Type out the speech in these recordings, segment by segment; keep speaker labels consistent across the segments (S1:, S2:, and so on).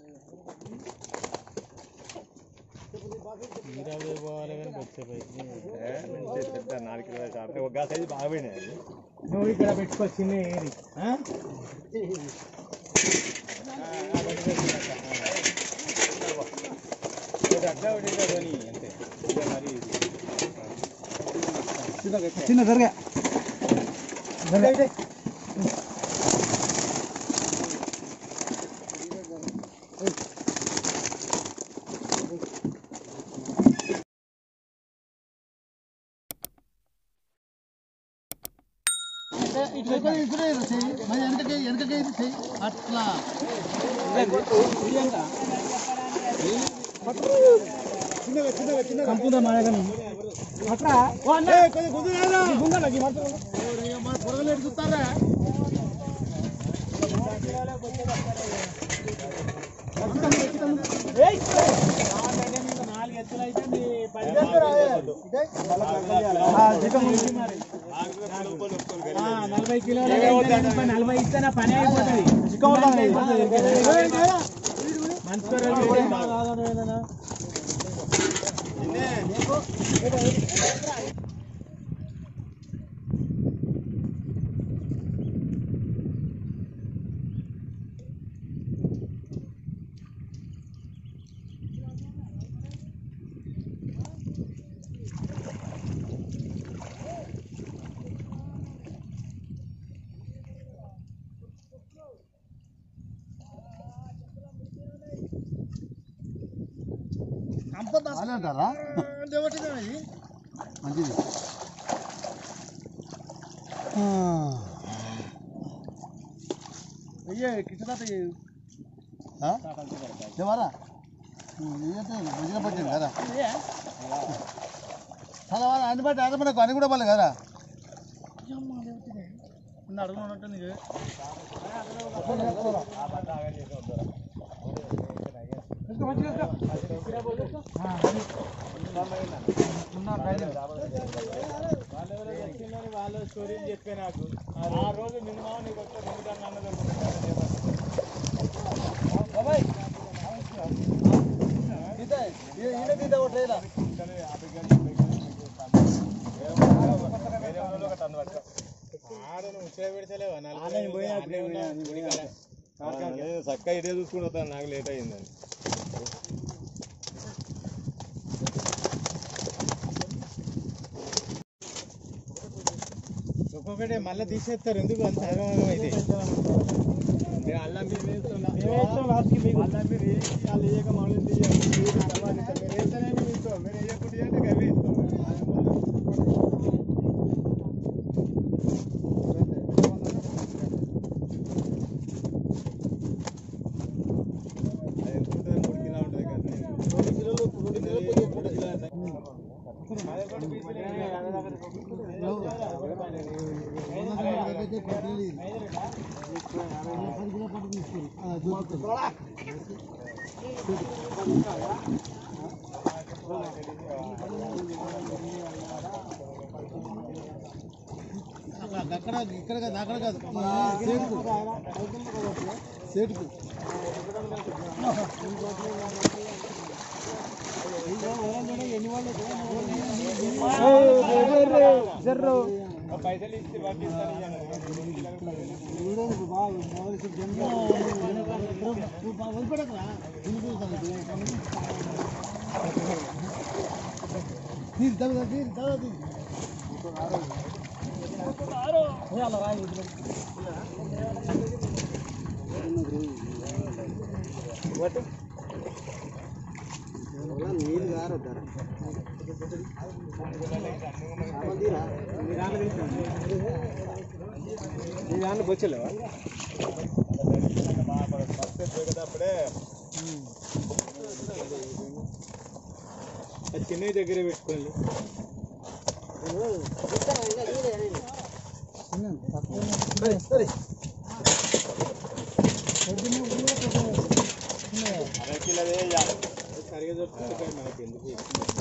S1: నాలుగు కిలోల కాదు ఒక సైజు బాగా పోయినాయి అది
S2: నువ్వు ఇక్కడ పెట్టుకొచ్చింది ఏది ఆ? చిన్న దొరగా అట్లా కంపుదా మాడగను అట్లా పొరగలు ఎడుగుతారా నాలుగు ఎత్తులు అయితే మీ పది ఆ, నలభై కిలోలు అయితే నలభై ఇస్తే పని అయిపోతుంది మంచి
S3: అంటారా మంచిది
S2: అయ్యే కిటదాత
S3: దేవారా ఇదైతే మంచిగా పట్టింది కదా చాలా వారా అన్ని బట్టి అన్ని మనకు అన్ని కూడా పడలే కదా
S2: అడుగున్నట్టు వాళ్ళ స్టోరీలు చెప్పే నాకు ఆ రోజు మినిమం నీకు వచ్చే రెండు గంటలు అన్నది
S1: చక్కగా ఇదే చూసుకుంటూ వస్తాను నాకు లేట్ అయ్యిందని
S2: ఒక్కొక్కటి మళ్ళీ తీసేస్తారు ఎందుకు అంత ఆగమాగం అయితే
S1: నేను అల్లం మీద వేస్తున్నా.
S2: మేమేస్తాం లాస్ట్కి మీకు.
S1: అల్లం మీద వేసి వాళ్ళు వేయక మమ్మల్ని తీయాలి. మీరు తర్వాత ఇస్తాం. మీరు వేస్తేనే మేము ఇస్తాం. మీరు వేయకుండా అంటే అవే ఇస్తాం. అది ఎంత ఉంటుంది? మూడు కిలో ఉంటుంది కదా. రెండు కిలోలు రెండు కిలోలు కొద్దిగా మూడు కిలోలు ఉంటాయి. అదే కూడా పీసులు వేయాలి.
S3: అక్కడ ఇక్కడ కాదు అక్కడ కాదు సేటుకు సేటుకు
S1: పైసలు ఇచ్చి పంపిస్తాను
S3: నీళ్ళు గారొద్దారా
S1: నీ దాన్ని బొచ్చలేవా పోయేటప్పుడే అది చిన్నవి దగ్గరే పెట్టుకోండి అర కిలోదే వేయాలి. సరిగా దొరుకుతుంది కానీ మనకి ఎందుకు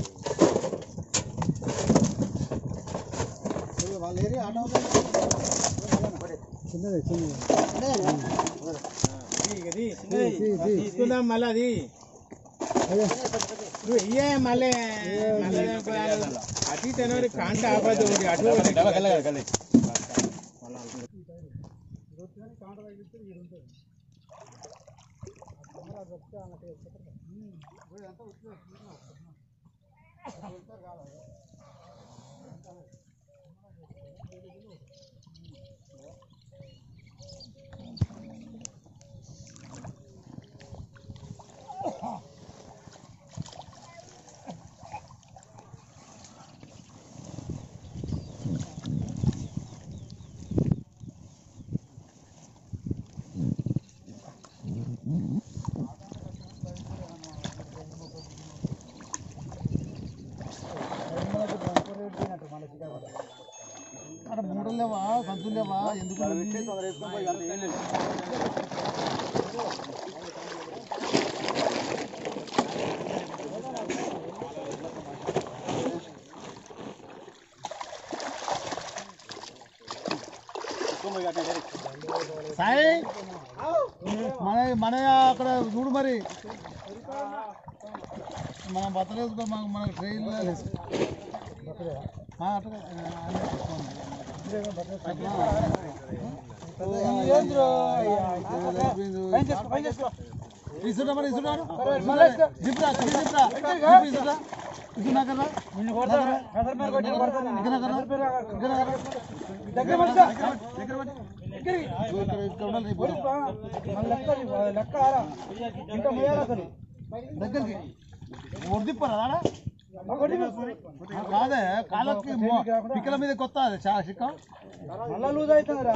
S3: వాళ్ళు ఏరి ఆటో
S2: చిన్నది చిన్నది తీసుకుందాం మళ్ళీ అది నువ్వు ఇయ్యే మళ్ళీ మళ్ళీ అటు ఇటు అనేవారు కాంట ఆపదు ఒకటి అటు ఒకటి.
S3: అక్కడ మూడలు లేవా సంచులు లేవా ఎందుకు సాయి మన మన అక్కడ చూడు మరి మనం బతలేదు మనకు మనకు ట్రైన్ ఇసుడా మరి ఇసుడా జిప్రా జిప్రా ఇసుడా ఇసునా కదా నిన్ను కొడతారా ఇక్కడ కదా ఇక్కడ కదా దగ్గర పడతా దగ్గర పడతా ఇక్కడ ఇక్కడ ఉండాలి లెక్క ఇంకా దగ్గరికి ఒడిదిప్పరా కాదే కాళ్ళకి మో- పిక్కల మీద కొత్త అది చాలా చిక్కం మళ్ళా లూజ్ అవుతుందిరా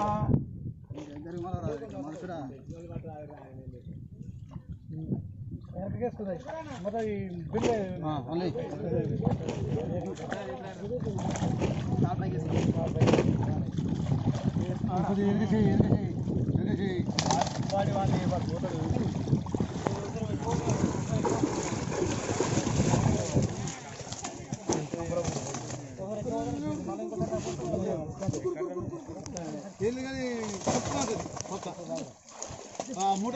S3: మూట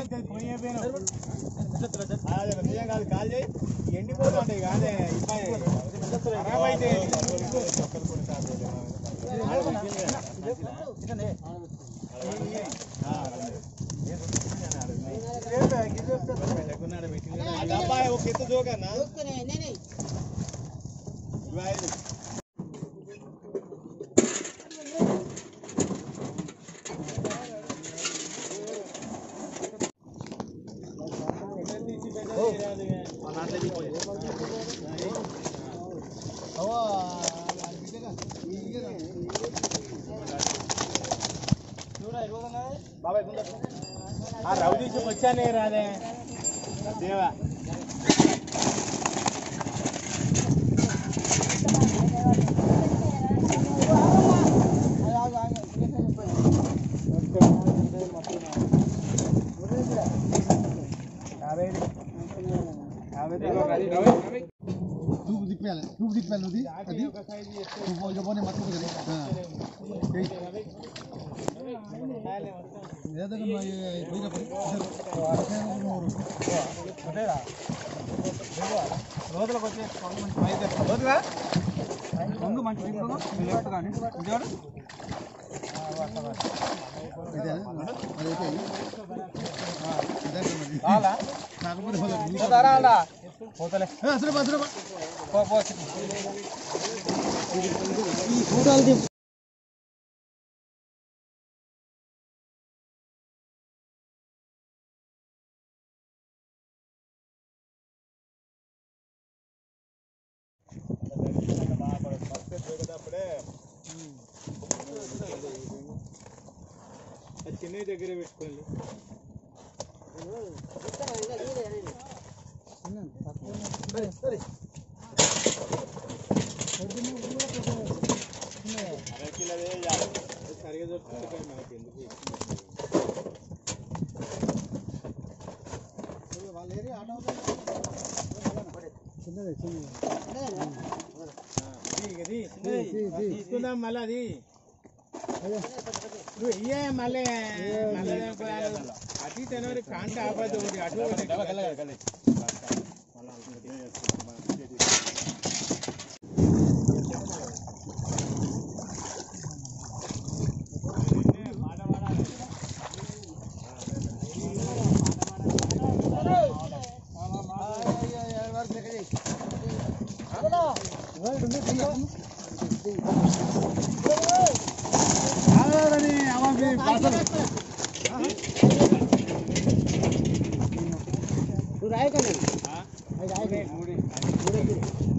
S2: అదే నిజం కాదు కాల్ చేయి ఎండిపోతా ఉంటాయి కాదే ఇబ్బంది ఖరాబ్ అయితే అబ్బాయి ఒక ఎత్తు జోకన్నా ఇరవై ఐదు ఆ రవి తీసి వచ్చానే రాదే దేవా
S3: తూపు తిప్పాలి తూపు తిప్పాలి నువ్వు అది నువ్వు ఇక పోనీ మత్తు కదా ఏదైనా పోయినప్పుడు
S2: రోజులకు వచ్చే రోజుగా ముందు మంచి లెఫ్ట్ కానీ ఇంకోటి
S3: ఇదేనా అదైతే ఇదే
S2: చాలా
S3: కాకపోతే వాళ్ళకి
S2: పోతారా అలా పోతలే
S3: అసలు అసలు
S2: పో పో చిన్న దగ్గర పెట్టుకోండి సరిగా దొరుకుతుంది మనకి ఎందుకు ఇది, ఇది, తీసుకుందాం మళ్ళీ అది నువ్వు ఇయ్యే మళ్ళీ మళ్ళీ అటు ప్రతి జనవరి కాంట ఆపద ఉంది అటు ఒకటి.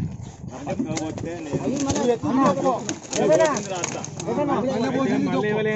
S1: అంటే పోతే నేను-
S2: మళ్ళీ ఇవ్వలే.